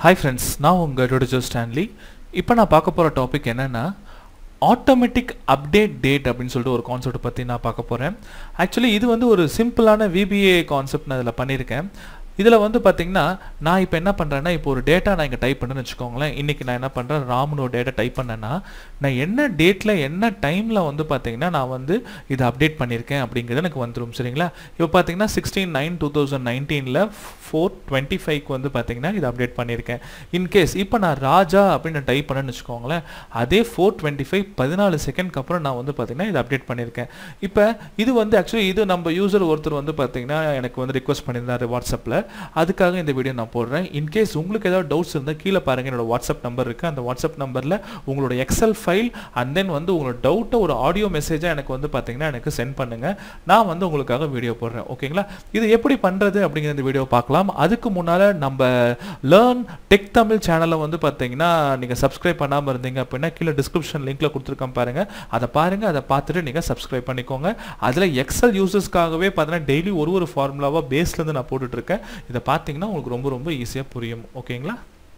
hi friends நான் உங்கள் டொடிஜோ Stanley இப்போ நான் பார்க்க போகிற டாபிக் என்னென்னா ஆட்டோமேட்டிக் அப்டேட் டேட் அப்படின்னு சொல்லிட்டு ஒரு கான்செப்ட் பற்றி நான் பார்க்க போகிறேன் ஆக்சுவலி இது வந்து ஒரு சிம்பிளான விபிஏ கான்செப்ட் நான் இதில் பண்ணியிருக்கேன் இதில் வந்து பார்த்தீங்கன்னா நான் இப்போ என்ன பண்ணுறேன்னா இப்போ ஒரு டேட்டா நான் இங்கே டைப் பண்ணுன்னு வச்சுக்கோங்களேன் இன்றைக்கி நான் என்ன பண்ணுறேன் ராம்னு ஒரு டேட்டா டைப் பண்ணேன்னா நான் என்ன டேட்டில் என்ன டைமில் வந்து பார்த்தீங்கன்னா நான் வந்து இதை அப்டேட் பண்ணியிருக்கேன் அப்படிங்கிறது எனக்கு வந்துடும் சரிங்களா இப்போ பார்த்தீங்கன்னா சிக்ஸ்டீன் நைன் டூ தௌசண்ட் நைன்டீனில் ஃபோர் டுவெண்ட்டி ஃபைவ்க்கு வந்து பார்த்தீங்கன்னா இதை அப்டேட் பண்ணியிருக்கேன் இன்கேஸ் இப்போ நான் ராஜா அப்படின்னு நான் டைப் பண்ணேன்னு வச்சுக்கோங்களேன் அதே ஃபோர் டுவெண்ட்டி ஃபைவ் பதினாலு செகண்ட்க்கு அப்புறம் நான் வந்து பார்த்தீங்கன்னா இதை அப்டேட் பண்ணியிருக்கேன் இப்போ இது வந்து ஆக்சுவலி இது நம்ம யூசர் ஒருத்தர் வந்து பார்த்தீங்கன்னா எனக்கு வந்து ரிக்வஸ்ட் பண்ணியிருந்தாரு வாட்ஸ்அப்பில் அதுக்காக இந்த வீடியோ நான் போடுறேன் இன்கேஸ் உங்களுக்கு ஏதாவது டவுட்ஸ் இருந்தால் கீழே பாருங்கள் என்னோட வாட்ஸ்அப் நம்பர் இருக்குது அந்த வாட்ஸ்அப் நம்பரில் உங்களோட எக்ஸல் ஃபைல் அண்ட் தென் வந்து உங்களோட டவுட்டை ஒரு ஆடியோ மெசேஜாக எனக்கு வந்து பார்த்தீங்கன்னா எனக்கு சென்ட் பண்ணுங்கள் நான் வந்து உங்களுக்காக வீடியோ போடுறேன் ஓகேங்களா இது எப்படி பண்ணுறது அப்படிங்கிற இந்த வீடியோ பார்க்கலாம் அதுக்கு முன்னால் நம்ம லேர்ன் டெக் தமிழ் சேனலை வந்து பார்த்தீங்கன்னா நீங்கள் சப்ஸ்கிரைப் பண்ணாமல் இருந்தீங்க அப்படின்னா கீழே டிஸ்கிரிப்ஷன் லிங்க்ல கொடுத்துருக்கேன் பாருங்கள் அதை பாருங்கள் அதை பார்த்துட்டு நீங்கள் சப்ஸ்கிரைப் பண்ணிக்கோங்க அதில் எக்ஸல் யூசர்ஸ்க்காகவே பார்த்தீங்கன்னா டெய்லி ஒரு ஒரு ஃபார்முலாவாக பேஸ்லேருந்து நான் போட்டுட்ருக்கேன் இதை பார்த்தீங்கன்னா உங்களுக்கு ரொம்ப ரொம்ப ஈஸியாக புரியும் ஓகேங்களா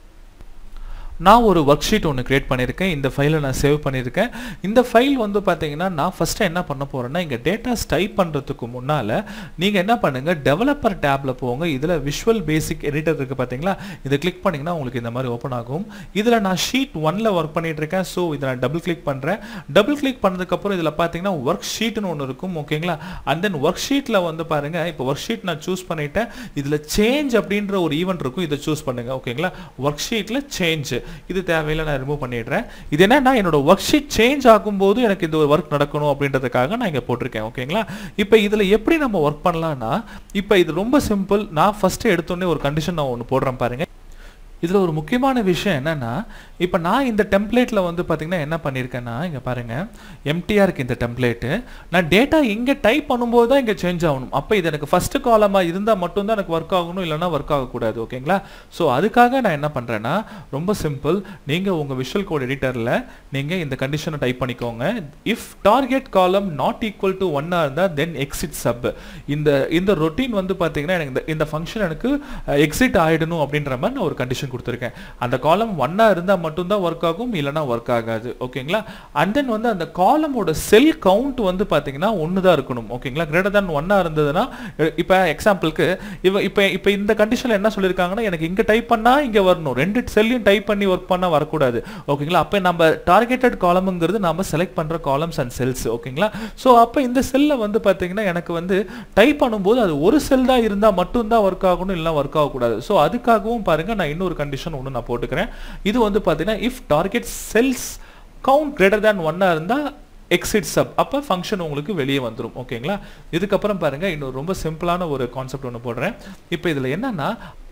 நான் ஒரு ஒர்க் ஷீட் ஒன்று கிரியேட் பண்ணியிருக்கேன் இந்த ஃபைலை நான் சேவ் பண்ணியிருக்கேன் இந்த ஃபைல் வந்து பார்த்தீங்கன்னா நான் ஃபஸ்ட்டு என்ன பண்ண போகிறேன்னா இங்கே டேட்டாஸ் டைப் பண்ணுறதுக்கு முன்னால் நீங்கள் என்ன பண்ணுங்கள் டெவலப்பர் டேப்பில் போங்க இதில் விஷுவல் பேசிக் எடிட்டர் இருக்குது பார்த்தீங்களா இதை கிளிக் பண்ணிங்கன்னா உங்களுக்கு இந்த மாதிரி ஓப்பன் ஆகும் இதில் நான் ஷீட் ஒனில் ஒர்க் பண்ணிட்டு இருக்கேன் ஸோ இதை நான் டபுள் கிளிக் பண்ணுறேன் டபுள் கிளிக் பண்ணதுக்கப்புறம் இதில் பார்த்தீங்கன்னா ஒர்க் ஷீட்னு ஒன்று இருக்கும் ஓகேங்களா அண்ட் தென் ஒர்க் ஷீட்டில் வந்து பாருங்கள் இப்போ ஒர்க் ஷீட் நான் சூஸ் பண்ணிட்டேன் இதில் சேஞ்ச் அப்படின்ற ஒரு ஈவெண்ட் இருக்கும் இதை சூஸ் பண்ணுங்கள் ஓகேங்களா ஒர்க் ஷீட்டில் சேஞ்ச் இது தேவையில்லை நான் ரிமூவ் பண்ணிடுறேன் இது என்னன்னா என்னோட ஒர்க் ஷீட் சேஞ்ச் ஆகும்போது எனக்கு இந்த ஒரு ஒர்க் நடக்கணும் அப்படின்றதுக்காக நான் இங்கே போட்டிருக்கேன் ஓகேங்களா இப்போ இதில் எப்படி நம்ம ஒர்க் பண்ணலாம்னா இப்போ இது ரொம்ப சிம்பிள் நான் ஃபஸ்ட்டு எடுத்தோடனே ஒரு கண்டிஷன் நான் ஒன்று போடுறேன் பாருங்க இதில் ஒரு முக்கியமான விஷயம் என்னென்னா இப்போ நான் இந்த டெம்ப்ளேட்டில் வந்து பார்த்திங்கன்னா என்ன பண்ணியிருக்கேன்னா இங்கே பாருங்கள் எம்டிஆர் இருக்குது இந்த டெம்ப்ளேட்டு நான் டேட்டா இங்கே டைப் பண்ணும்போது தான் இங்கே சேஞ்ச் ஆகணும் அப்போ இது எனக்கு ஃபஸ்ட்டு காலமாக இருந்தால் மட்டும்தான் எனக்கு ஒர்க் ஆகணும் இல்லைனா ஒர்க் ஆகக்கூடாது ஓகேங்களா ஸோ அதுக்காக நான் என்ன பண்ணுறேன்னா ரொம்ப சிம்பிள் நீங்கள் உங்கள் விஷுவல் கோட் எடிட்டரில் நீங்கள் இந்த கண்டிஷனை டைப் பண்ணிக்கோங்க if target column not equal to ஒன்னாக இருந்தால் தென் எக்ஸிட் சப் இந்த இந்த ரொட்டீன் வந்து பார்த்தீங்கன்னா எனக்கு இந்த இந்த ஃபங்க்ஷன் எனக்கு எக்ஸிட் ஆகிடணும் அப்படின்ற மாதிரி நான் ஒரு கண்டிஷன் கொடுத்துருக்கேன் அந்த காலம் ஒன்னாக இருந்தால் மட்டும்தான் ஒர்க் ஆகும் இல்லைனா ஒர்க் ஆகாது ஓகேங்களா அண்ட் தென் வந்து அந்த காலமோட செல் கவுண்ட் வந்து பார்த்தீங்கன்னா ஒன்று தான் இருக்கணும் ஓகேங்களா கிரேட்டர் தேன் ஒன்னாக இருந்ததுன்னா இப்போ எக்ஸாம்பிளுக்கு இவ இப்போ இப்போ இந்த கண்டிஷனில் என்ன சொல்லியிருக்காங்கன்னா எனக்கு இங்கே டைப் பண்ணால் இங்கே வரணும் ரெண்டு செல்லையும் டைப் பண்ணி ஒர்க் பண்ணால் வரக்கூடாது ஓகேங்களா அப்போ நம்ம டார்கெட்டட் காலம்ங்கிறது நம்ம செலக்ட் பண்ணுற காலம்ஸ் அண்ட் செல்ஸ் ஓகேங்களா ஸோ அப்போ இந்த செல்லை வந்து பார்த்தீங்கன்னா எனக்கு வந்து டைப் பண்ணும்போது அது ஒரு செல் தான் இருந்தால் மட்டும்தான் ஒர்க் ஆகணும் இல்லை ஒர்க் ஆகக்கூடாது ஸோ அதுக்காகவும் பாருங்கள் நான் இன்னொரு கண்டிஷன் ஒன்று நான் போட்டுக்கிறேன் இது வந்து பார்த்தீங்கன்னா if target cells count greater than ஒன்னாக இருந்தால் எக்ஸிட் சப் அப்போ ஃபங்க்ஷன் உங்களுக்கு வெளியே வந்துடும் ஓகேங்களா இதுக்கப்புறம் பாருங்கள் இன்னொரு ரொம்ப சிம்பிளான ஒரு கான்செப்ட் ஒன்று போடுறேன் இப்போ இதில் என்னன்னா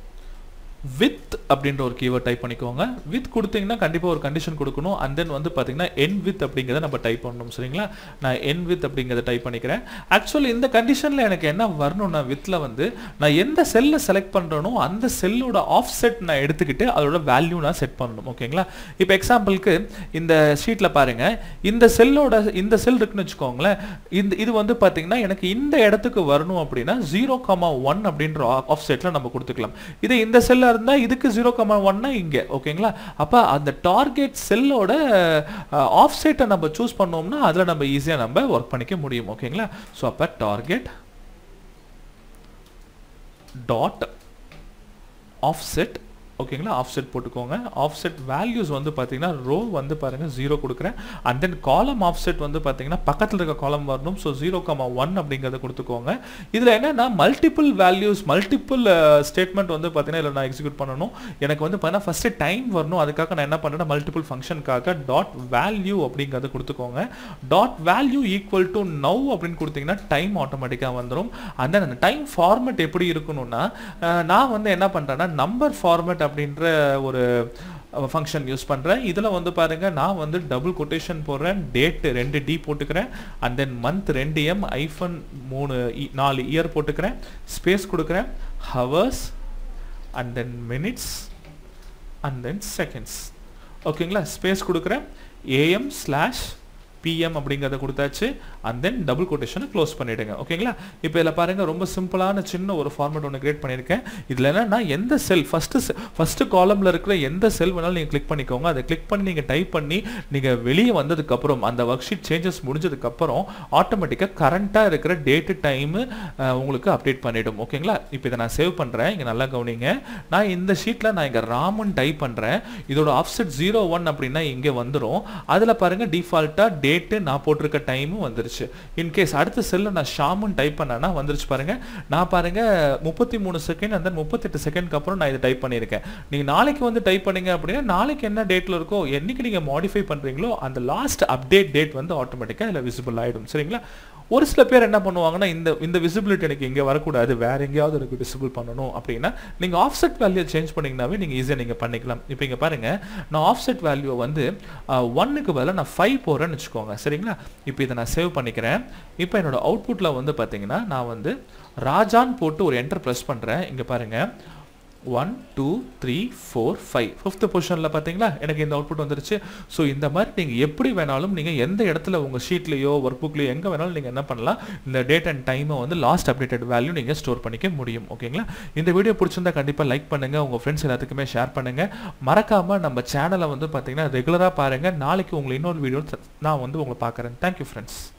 வித் அப்படின்ற ஒரு கீவேர்ட் டைப் பண்ணிக்கோங்க வித் கொடுத்தீங்கன்னா கண்டிப்பாக ஒரு கண்டிஷன் கொடுக்கணும் அண்ட் தென் வந்து பார்த்தீங்கன்னா என் வித் அப்படிங்கிறத நம்ம டைப் பண்ணணும் சரிங்களா நான் என் வித் அப்படிங்கிறத டைப் பண்ணிக்கிறேன் ஆக்சுவலி இந்த கண்டிஷனில் எனக்கு என்ன வரணும்னா வித்தில் வந்து நான் எந்த செல்லை செலக்ட் பண்ணுறனோ அந்த செல்லோட ஆஃப் செட் நான் எடுத்துக்கிட்டு அதோட வேல்யூ நான் செட் பண்ணணும் ஓகேங்களா இப்போ எக்ஸாம்பிளுக்கு இந்த ஷீட்டில் பாருங்கள் இந்த செல்லோட இந்த செல் இருக்குன்னு வச்சுக்கோங்களேன் இந்த இது வந்து பார்த்தீங்கன்னா எனக்கு இந்த இடத்துக்கு வரணும் அப்படின்னா ஜீரோ கமா ஒன் அப்படின்ற ஆஃப் செட்டில் நம்ம கொடுத்துக்கலாம் இது இந்த செல்ல இருந்தால் இதுக்கு ஜீரோ கமா ஒன்னா இங்கே ஓகேங்களா அப்போ அந்த டார்கெட் செல்லோட ஆஃப் செட்டை நம்ம சூஸ் பண்ணோம்னா அதில் நம்ம ஈஸியாக நம்ம ஒர்க் பண்ணிக்க முடியும் ஓகேங்களா ஸோ அப்போ டார்கெட் டாட் ஆஃப் செட் ஓகேங்களா ஆஃப் செட் போட்டுக்கோங்க ஆஃப் செட் வேல்யூஸ் வந்து பார்த்தீங்கன்னா ரோ வந்து பாருங்கள் ஜீரோ கொடுக்குறேன் அண்ட் தென் காலம் ஆஃப் செட் வந்து பார்த்தீங்கன்னா பக்கத்தில் இருக்க காலம் வரணும் ஸோ ஜீரோ கமா ஒன் அப்படிங்கிறத கொடுத்துக்கோங்க இதில் என்னென்னா மல்டிபிள் வேல்யூஸ் மல்டிபிள் ஸ்டேட்மெண்ட் வந்து பார்த்தீங்கன்னா இதில் நான் எக்ஸிக்யூட் பண்ணணும் எனக்கு வந்து பார்த்தீங்கன்னா ஃபஸ்ட்டு டைம் வரணும் அதுக்காக நான் என்ன பண்ணுறேன் மல்டிபிள் ஃபங்க்ஷனுக்காக டாட் வேல்யூ அப்படிங்கிறத கொடுத்துக்கோங்க dot value equal to now அப்படின்னு கொடுத்தீங்கன்னா டைம் ஆட்டோமேட்டிக்காக வந்துடும் அண்ட் தென் அந்த டைம் ஃபார்மெட் எப்படி இருக்கணும்னா நான் வந்து என்ன பண்ணுறேன்னா நம்பர் ஃபார்மெட் அப்படின்ற ஒரு ஃபங்க்ஷன் யூஸ் பண்ணுறேன் இதில் வந்து பாருங்கள் நான் வந்து டபுள் கொட்டேஷன் போடுறேன் டேட்டு ரெண்டு டி போட்டுக்கிறேன் அண்ட் தென் மந்த் ரெண்டு எம் ஐஃபன் மூணு நாலு இயர் போட்டுக்கிறேன் ஸ்பேஸ் கொடுக்குறேன் hours and then minutes and then seconds ஓகேங்களா ஸ்பேஸ் கொடுக்குறேன் ஏஎம் ஸ்லாஷ் பிஎம் அப்படிங்கிறத கொடுத்தாச்சு அண்ட் தென் டபுள் கொட்டேஷனை க்ளோஸ் பண்ணிவிடுங்க ஓகேங்களா இப்போ இதில் பாருங்கள் ரொம்ப சிம்பிளான சின்ன ஒரு ஃபார்மேட் ஒன்று கிரியேட் பண்ணியிருக்கேன் இதில் என்னன்னா எந்த செல் ஃபஸ்ட்டு ஃபஸ்ட்டு காலமில் இருக்கிற எந்த செல் வேணாலும் நீங்கள் கிளிக் பண்ணிக்கோங்க அதை கிளிக் பண்ணி நீங்கள் டைப் பண்ணி நீங்கள் வெளியே வந்ததுக்கப்புறம் அந்த ஒர்க் ஷீட் சேஞ்சஸ் முடிஞ்சதுக்கப்புறம் ஆட்டோமேட்டிக்காக கரண்ட்டாக இருக்கிற டேட்டு டைமு உங்களுக்கு அப்டேட் பண்ணிவிடும் ஓகேங்களா இப்போ இதை நான் சேவ் பண்ணுறேன் இங்கே நல்லா கவனிங்க நான் இந்த ஷீட்டில் நான் இங்கே ராமன் டைப் பண்ணுறேன் இதோட ஆஃப்செட் ஜீரோ ஒன் அப்படின்னா இங்கே வந்துடும் அதில் பாருங்கள் டிஃபால்ட்டாக டேட்டு நான் போட்டிருக்க டைமும் வந்துருச்சு இன்கேஸ் அடுத்த செல்லில் நான் ஷாமுன் டைப் பண்ணேன்னா வந்துருச்சு பாருங்கள் நான் பாருங்கள் முப்பத்தி மூணு செகண்ட் அந்த முப்பத்தெட்டு செகண்ட்க்கு அப்புறம் நான் இதை டைப் பண்ணியிருக்கேன் நீங்கள் நாளைக்கு வந்து டைப் பண்ணீங்க அப்படின்னா நாளைக்கு என்ன டேட்டில் இருக்கோ என்னைக்கு நீங்கள் மாடிஃபை பண்ணுறீங்களோ அந்த லாஸ்ட் அப்டேட் டேட் வந்து ஆட்டோமேட்டிக்காக இதில் விசிபிள் ஆகிடும் சரிங்களா ஒரு சில பேர் என்ன பண்ணுவாங்கன்னா இந்த இந்த விசிபிலிட்டி எனக்கு இங்கே வரக்கூடாது வேற எங்கேயாவது எனக்கு விசிபிள் பண்ணணும் அப்படின்னா நீங்கள் ஆஃப்செட் வேல்யூ சேஞ்ச் பண்ணிங்கனாவே நீங்கள் ஈஸியாக நீங்கள் பண்ணிக்கலாம் இப்போ இங்கே பாருங்கள் நான் ஆஃப்செட் வேல்யூவை வந்து ஒன்னுக்கு பதிலாக நான் ஃபைவ் போகிறேன்னு வச்சுக்கோங்க சரிங்களா இப்போ இதை நான் சேவ் பண்ணிக்கிறேன் இப்போ என்னோட அவுட்புட்டில் வந்து பார்த்தீங்கன்னா நான் வந்து ராஜான் போட்டு ஒரு என்டர் ப்ரெஸ் பண்ணுறேன் இங்கே பாருங்கள் one two three four five fifth பொசிஷனில் பார்த்தீங்களா எனக்கு இந்த அவுட்புட் வந்துருச்சு ஸோ இந்த மாதிரி நீங்கள் எப்படி வேணாலும் நீங்கள் எந்த இடத்துல உங்கள் ஷீட்லேயோ ஒர்க் புக்லேயோ எங்கே வேணாலும் நீங்கள் என்ன பண்ணலாம் இந்த டேட் அண்ட் டைமை வந்து லாஸ்ட் அப்டேட்டட் வேல்யூ நீங்கள் ஸ்டோர் பண்ணிக்க முடியும் ஓகேங்களா இந்த வீடியோ பிடிச்சிருந்தா கண்டிப்பாக லைக் பண்ணுங்கள் உங்கள் ஃப்ரெண்ட்ஸ் எல்லாத்துக்குமே ஷேர் பண்ணுங்கள் மறக்காமல் நம்ம சேனலை வந்து பார்த்தீங்கன்னா ரெகுலராக பாருங்கள் நாளைக்கு உங்களை இன்னொரு வீடியோ நான் வந்து உங்களை பார்க்குறேன் தேங்க்யூ ஃப்ரெண்ட்ஸ்